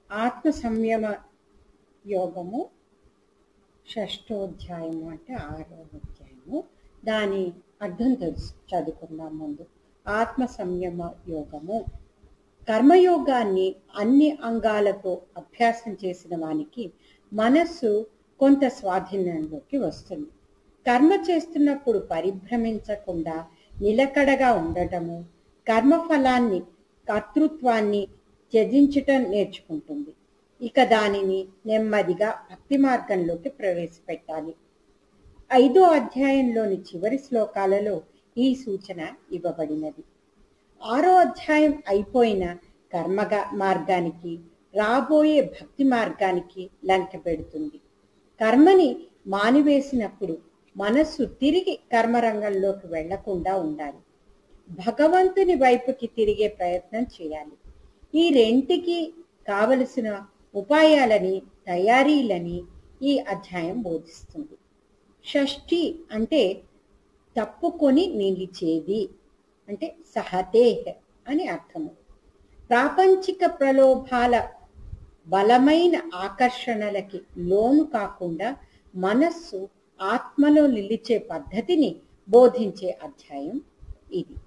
ఆత్మ సంయమ యోగము షష్టోధ్యాయము అంటే ఆరో అధ్యాయము దాని అర్థం తెలుసు చదువుకుందాం ముందు ఆత్మ సంయమ యోగము కర్మయోగాన్ని అన్ని అంగాలతో అభ్యాసం చేసిన వానికి మనస్సు కొంత స్వాధీనంలోకి వస్తుంది కర్మ చేస్తున్నప్పుడు పరిభ్రమించకుండా నిలకడగా ఉండటము కర్మఫలాన్ని కర్తృత్వాన్ని త్యజించటం నేర్చుకుంటుంది ఇక దానిని నెమ్మదిగా భక్తి మార్గంలోకి ప్రవేశపెట్టాలి ఐదో అధ్యాయంలోని చివరి శ్లోకాలలో ఈ సూచన ఇవ్వబడినది ఆరో అధ్యాయం అయిపోయిన కర్మగ మార్గానికి రాబోయే భక్తి మార్గానికి లంక పెడుతుంది కర్మని మానివేసినప్పుడు మనస్సు తిరిగి కర్మరంగంలోకి వెళ్లకుండా ఉండాలి భగవంతుని వైపుకి తిరిగే ప్రయత్నం చేయాలి ఈ రెంటికి కావలసిన ఉపాయాలని తయారీలని ఈ అధ్యాయం బోధిస్తుంది షష్ఠి అంటే తప్పుకొని నిలిచేది అంటే సహతేహ్ అని అర్థము ప్రాపంచిక ప్రలోభాల బలమైన ఆకర్షణలకి లోను కాకుండా మనస్సు ఆత్మలో నిలిచే పద్ధతిని బోధించే అధ్యాయం ఇది